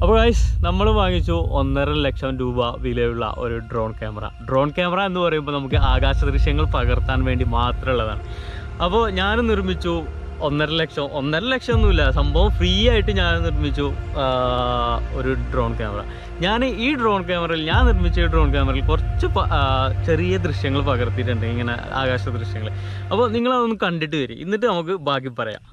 അപ്പോൾ ഗൈസ് നമ്മൾ വാങ്ങിച്ചു ഒന്നര ലക്ഷം രൂപ വിലയുള്ള ഒരു ഡ്രോൺ ക്യാമറ ഡ്രോൺ ക്യാമറ എന്ന് പറയുമ്പോൾ നമുക്ക് ആകാശ ദൃശ്യങ്ങൾ പകർത്താൻ വേണ്ടി മാത്രമുള്ളതാണ് അപ്പോൾ ഞാൻ നിർമ്മിച്ചു ഒന്നര ലക്ഷം ഒന്നര ലക്ഷം ഒന്നുമില്ല സംഭവം ഫ്രീ ആയിട്ട് ഞാൻ നിർമ്മിച്ചു ആ, ഒരു ഡ്രോൺ ക്യാമറ ഞാൻ ഈ ഡ്രോൺ ക്യാമറയിൽ ഞാൻ നിർമ്മിച്ച ഈ ഡ്രോൺ ക്യാമറയിൽ കുറച്ച് പ- ആ, ചെറിയ ദൃശ്യങ്ങൾ പകർത്തിയിട്ടുണ്ട് ഇങ്ങനെ ആകാശ ദൃശ്യങ്ങൾ അപ്പോൾ നിങ്ങളതൊന്ന് കണ്ടിട്ട് വരും എന്നിട്ട് നമുക്ക് ബാക്കി പറയാം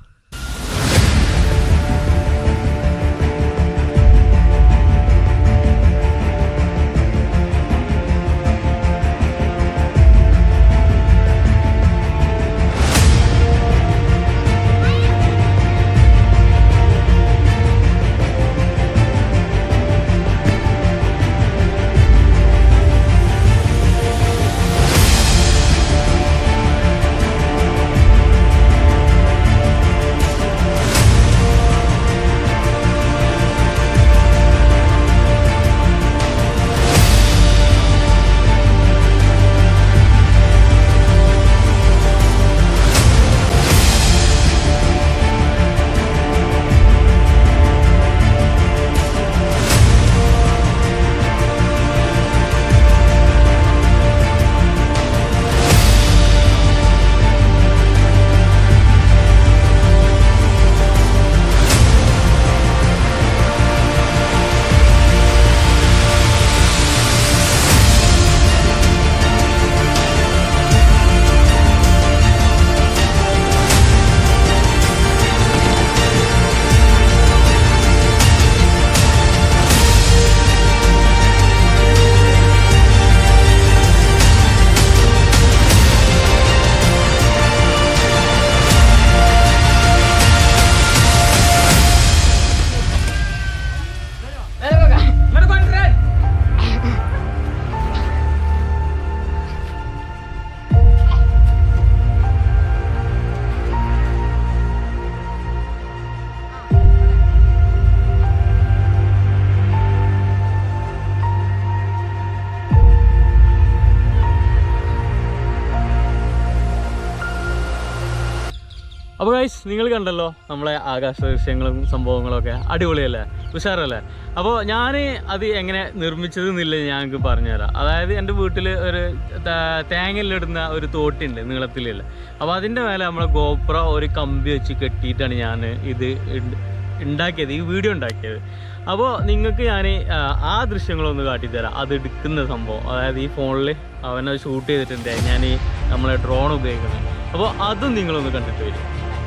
അപ്പോൾ ഗൈസ് നിങ്ങൾ കണ്ടല്ലോ നമ്മളെ ആകാശ ദൃശ്യങ്ങളും സംഭവങ്ങളൊക്കെ അടിപൊളിയല്ലേ ഉഷാറല്ലേ അപ്പോൾ ഞാൻ അത് എങ്ങനെ നിർമ്മിച്ചത് എന്നില്ല ഞങ്ങൾക്ക് പറഞ്ഞുതരാം അതായത് എൻ്റെ വീട്ടിൽ ഒരു ത- തേങ്ങയിലിടുന്ന ഒരു തോട്ടുണ്ട് നീളത്തിലുള്ള അപ്പോൾ അതിൻ്റെ മേലെ നമ്മളെ ഗോപ്ര ഒരു കമ്പി വെച്ച് കെട്ടിയിട്ടാണ് ഞാൻ ഇത് ഇണ്ട്- ഉണ്ടാക്കിയത് ഈ വീഡിയോ ഉണ്ടാക്കിയത് അപ്പോൾ നിങ്ങൾക്ക് ഞാൻ ആ ദൃശ്യങ്ങളൊന്ന് കാട്ടിത്തരാം അത് എടുക്കുന്ന സംഭവം അതായത് ഈ ഫോണിൽ അവനത് ഷൂട്ട് ചെയ്തിട്ടുണ്ട് ഞാൻ ഈ നമ്മളെ ഡ്രോൺ ഉപയോഗിക്കുന്നത് അപ്പോൾ അതും നിങ്ങളൊന്ന് കണ്ടിട്ട് വരും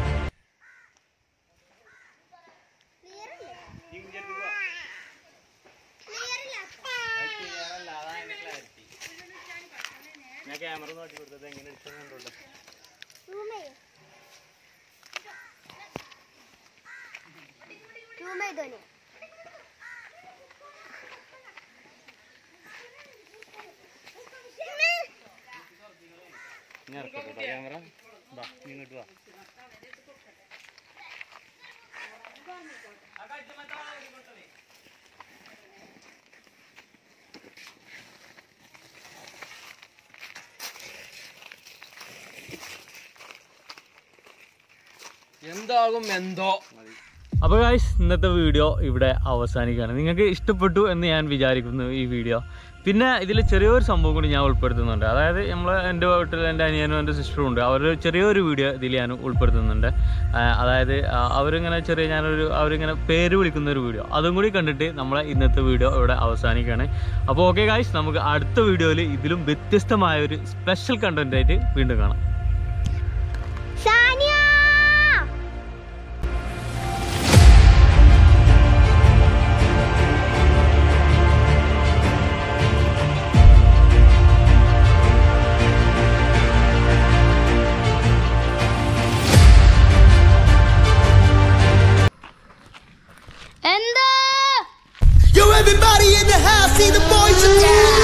ഞാൻ ക്യാമറ നോക്കി കൊടുത്തത് എങ്ങനെ എടുക്കുന്നുണ്ടോ ചെയ്തോനെ ഞാൻ ഇറക്കട്ടോ ക്യാമറ വാ നീ ഇങ്ങോട്ട് വാ എന്താകും എന്തോ അപ്പോൾ ഗായ്സ് ഇന്നത്തെ വീഡിയോ ഇവിടെ അവസാനിക്കുകയാണ് നിങ്ങൾക്ക് ഇഷ്ടപ്പെട്ടു എന്ന് ഞാൻ വിചാരിക്കുന്നു ഈ വീഡിയോ പിന്നെ ഇതിൽ ചെറിയൊരു സംഭവം കൂടി ഞാൻ ഉൾപ്പെടുത്തുന്നുണ്ട് അതായത് നമ്മൾ എൻ്റെ വീട്ടിൽ എൻ്റെ അനിയനും എൻ്റെ സിസ്റ്ററും ഉണ്ട് അവർ ചെറിയൊരു വീഡിയോ ഇതിൽ ഞാൻ ഉൾപ്പെടുത്തുന്നുണ്ട് ആ, അതായത് ആ, അവരിങ്ങനെ ചെറിയ ഞാനൊരു അവരിങ്ങനെ പേര് വിളിക്കുന്ന ഒരു വീഡിയോ അതും കൂടി കണ്ടിട്ട് നമ്മളെ ഇന്നത്തെ വീഡിയോ ഇവിടെ അവസാനിക്കുകയാണ് അപ്പോൾ ഓക്കെ ഗായ്സ് നമുക്ക് അടുത്ത വീഡിയോയിൽ ഇതിലും വ്യത്യസ്തമായ ഒരു സ്പെഷ്യൽ കണ്ടന്റ് ആയിട്ട് വീണ്ടും കാണാം സാനിയ എന്താ Yo, everybody in the house, see the boys are down.